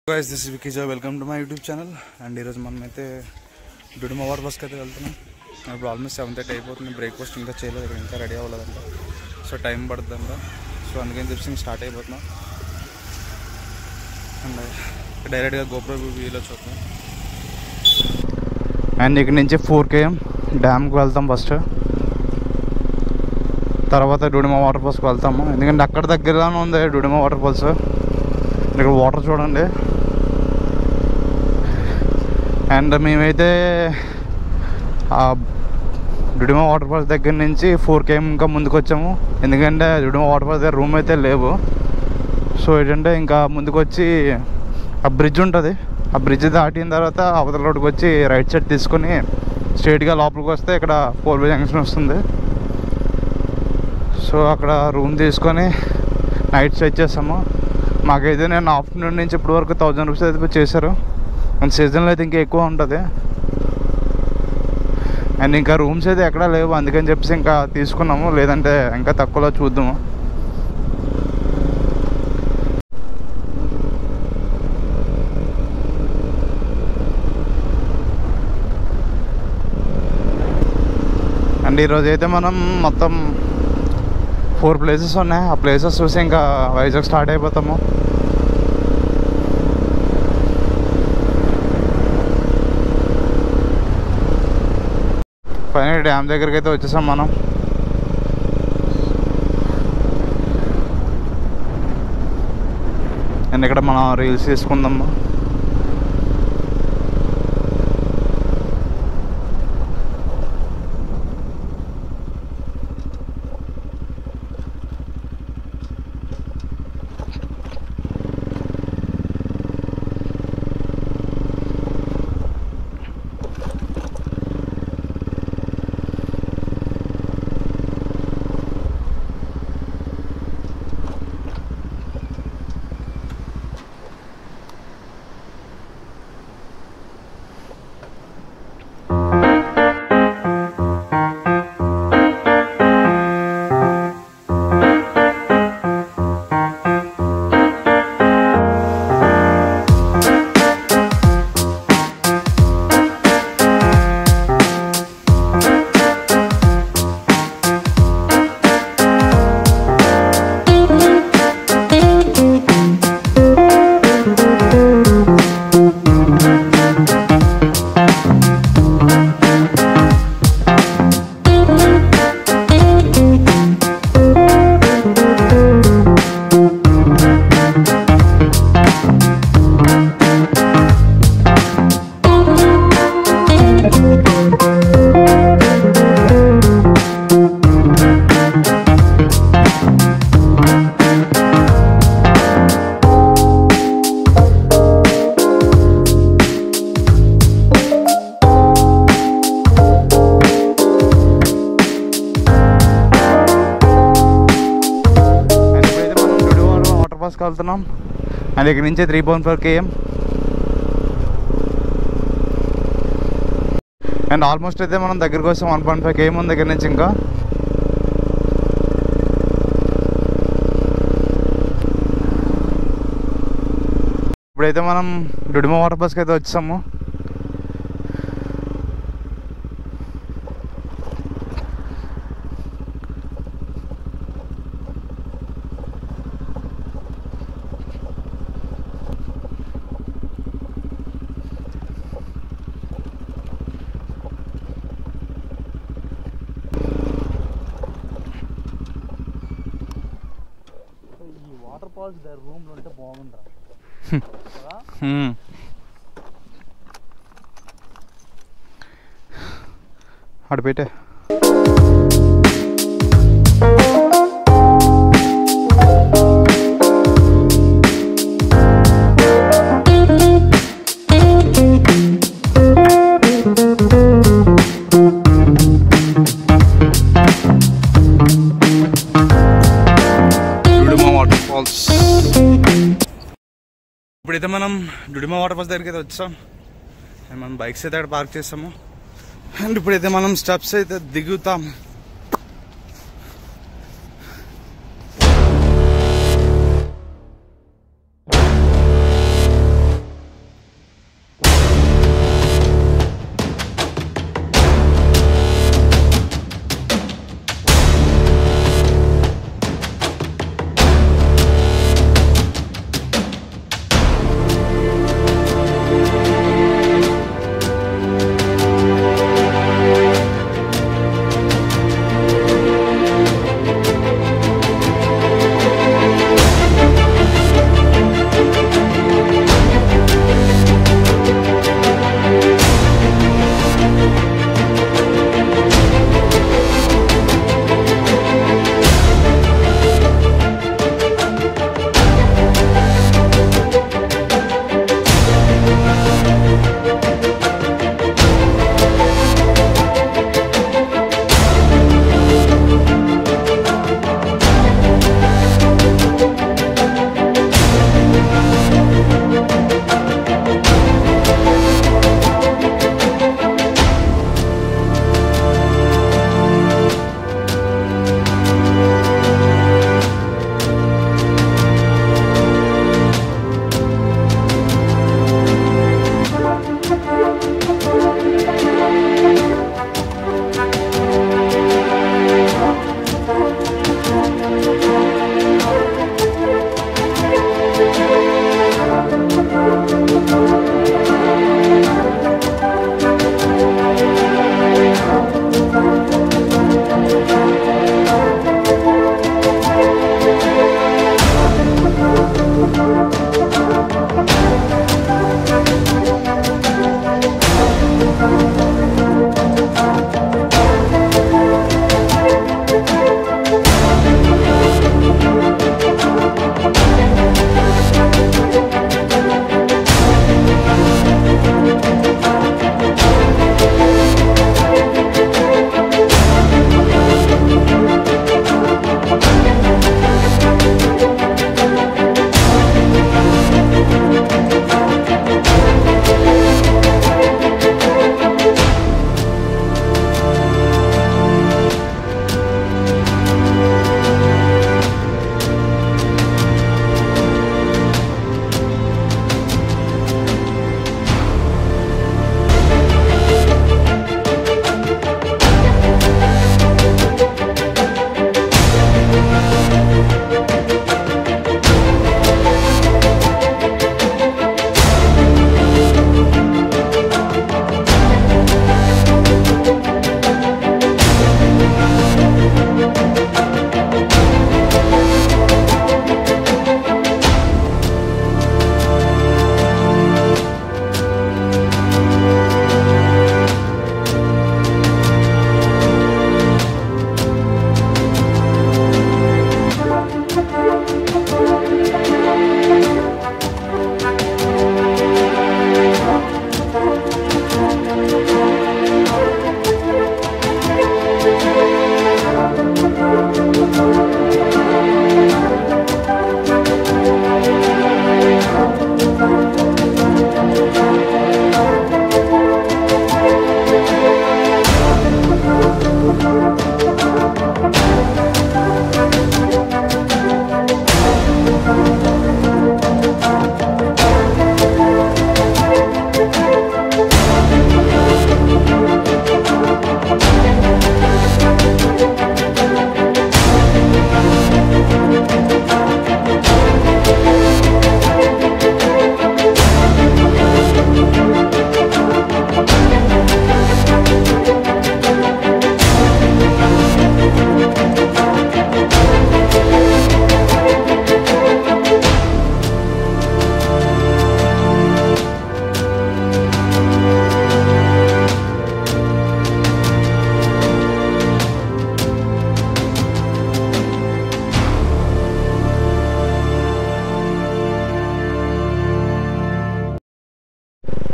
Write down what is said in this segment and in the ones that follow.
Guys this వికీజ welcome to my YouTube channel and ఈరోజు మనం అయితే డుడుమ వాటర్ బస్కి అయితే వెళ్తున్నాం ఇప్పుడు ఆల్మోస్ట్ సెవెన్ థర్టీ అయిపోతుంది బ్రేక్ఫాస్ట్ ఇంకా చేయలేదు ఇక్కడ ఇంకా రెడీ అవ్వలేదంట సో టైం పడుతుందంట సో అందుకని చెప్పి స్టార్ట్ అయిపోతున్నాం అండ్ డైరెక్ట్గా గోప్రో వ్యూలో చూద్దాం అండ్ ఇక్కడ నుంచి ఫోర్ కేఎం డ్యామ్కి వెళ్తాం ఫస్ట్ తర్వాత డుడిమ వాటర్ ఫాల్స్కి వెళ్తాము ఎందుకంటే అక్కడ దగ్గరలోనే ఉంది డుడిమ వాటర్ ఫాల్స్ ఇక్కడ వాటర్ చూడండి అండ్ మేమైతే ఆ డుడిమ వాటర్ ఫాల్స్ దగ్గర నుంచి ఫోర్ కేఎం ఇంకా ముందుకు వచ్చాము ఎందుకంటే డుడిమ వాటర్ ఫాల్స్ దగ్గర రూమ్ అయితే లేవు సో ఏంటంటే ఇంకా ముందుకు వచ్చి ఆ బ్రిడ్జ్ ఉంటుంది ఆ బ్రిడ్జ్ దాటిన తర్వాత అవతల రోడ్డుకి వచ్చి రైట్ సైడ్ తీసుకొని స్ట్రైట్గా లోపలికి వస్తే ఇక్కడ పోల్వే జంక్షన్ వస్తుంది సో అక్కడ రూమ్ తీసుకొని నైట్ స్టే చేసాము మాకైతే నేను ఆఫ్టర్నూన్ నుంచి ఇప్పటి వరకు థౌజండ్ రూపీస్ అయితే చేశారు అండ్ సీజన్లో అయితే ఇంకా ఎక్కువ ఉంటుంది అండ్ ఇంకా రూమ్స్ అయితే ఎక్కడా లేవు అందుకని చెప్పేసి ఇంకా తీసుకున్నాము లేదంటే ఇంకా తక్కువలో చూద్దాము అండ్ ఈరోజు అయితే మనం మొత్తం ఫోర్ ప్లేసెస్ ఉన్నాయి ఆ ప్లేసెస్ చూసి ఇంకా వైజాగ్ స్టార్ట్ అయిపోతాము పైన డ్యామ్ దగ్గరికి అయితే వచ్చేసాం మనం అండ్ ఇక్కడ మనం రీల్స్ తీసుకుందాము అండ్ ఇప్పుడైతే మనం డుడివాడ వాటర్ ఫాల్స్కి వెళ్తున్నాం అండ్ ఇక్కడ నుంచి three point four KM and almost అయితే మనం దగ్గరికి వస్తాం వన్ పాయింట్ ఫైవ్ కేఎం ఉంది దగ్గర నుంచి ఇంకా ఇప్పుడైతే మనం డుడిమ వాటర్ ఫాల్స్కి అయితే వచ్చాము ఈ వాటర్ ఫాల్స్ రూమ్ లో ఉంటే బాగుండరా హ్మ్. అటు పెట్టే డుడుమా వాటర్ ఫాల్స్ ఇప్పుడైతే మనం డుడిమా వాటర్ ఫాల్స్ దగ్గరికి అయితే వచ్చాం అండ్ మనం బైక్స్ అయితే అక్కడ పార్క్ చేస్తాము అండ్ ఇప్పుడైతే మనం స్టెప్స్ అయితే దిగుతాం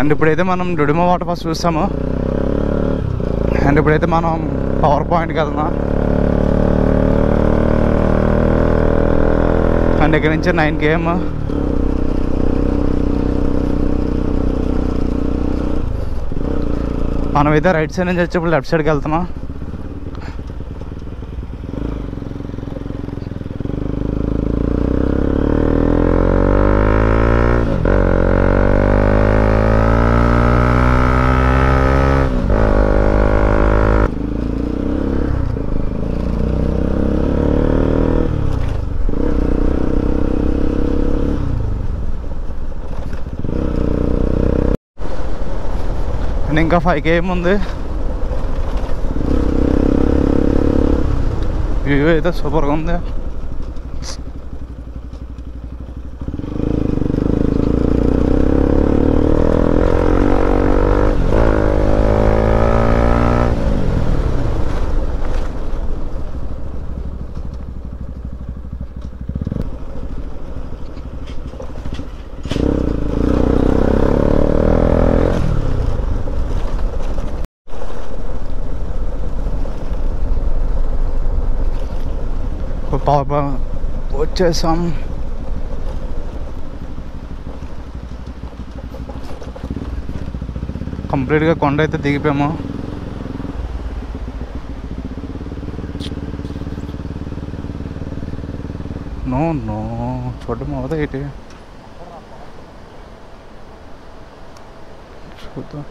అండ్ ఇప్పుడైతే మనం డుడిమా వాటర్ ఫాల్స్ చూస్తాము అండ్ ఇప్పుడైతే మనం పవర్ పాయింట్కి వెళ్దాం అండ్ ఇక్కడ నుంచి నైన్ కేఎం మనమైతే రైట్ సైడ్ నుంచి వచ్చేప్పుడు లెఫ్ట్ సైడ్కి వెళ్తున్నాం అండ్ ఇంకా ఫైవ్ కేఎం ఉంది వ్యూ అయితే సూపర్గా ఉంది పాప వచ్చేసాం కంప్లీట్గా కొండ అయితే దిగిపోయాము నో నో చూడడం అవదా ఏంటి చూద్దాం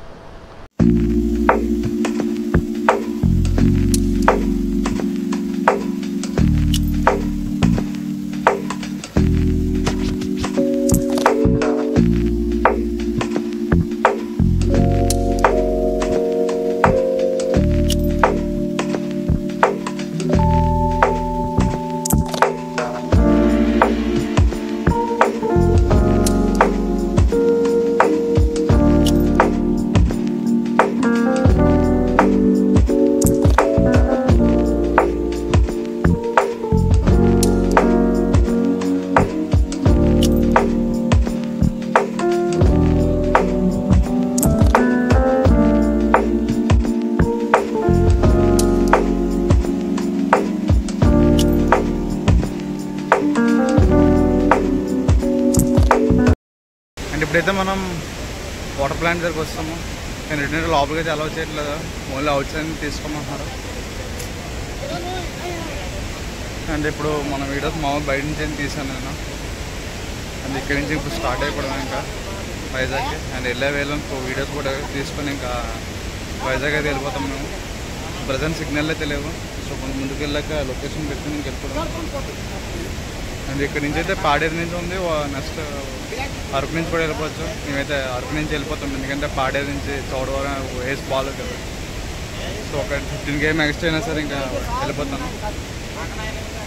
అండ్ ఇప్పుడైతే మనం వాటర్ ప్లాంట్ దగ్గరికి వస్తాము నేను రిటర్న్ లోపలికి అయితే అలౌ చేయట్లేదు ఓన్లీ అవుట్ సైడ్ తీసుకోమంటున్నారు అండ్ ఇప్పుడు మన వీడియోస్ మామూలు బయట నుంచి ఏం తీసాను నేను అండ్ ఇక్కడి నుంచి ఇప్పుడు స్టార్ట్ అయిపోవడం ఇంకా వైజాగ్కి అండ్ వెళ్ళే వేళ వీడియోస్ కూడా తీసుకొని ఇంకా వైజాగ్ అయితే వెళ్ళిపోతాం మేము ప్రజెంట్ సిగ్నల్ అయితే లేవు సో కొంచెం ముందుకు వెళ్ళాక లొకేషన్ పెట్టుకుని ఇంక వెళ్ళిపోతాం అండ్ ఇక్కడ నుంచి అయితే పాడేరు నుంచి ఉంది నెక్స్ట్ అరకు నుంచి కూడా వెళ్ళిపోవచ్చు మేమైతే అరకు నుంచి వెళ్ళిపోతాం ఎందుకంటే పాడేరు నుంచి చౌడవరం వేసి బాగాలేదు కదా సో ఒక ఫిఫ్టీన్ కేఎం ఎక్స్ట్రా అయినా సరే ఇంకా వెళ్ళిపోతాను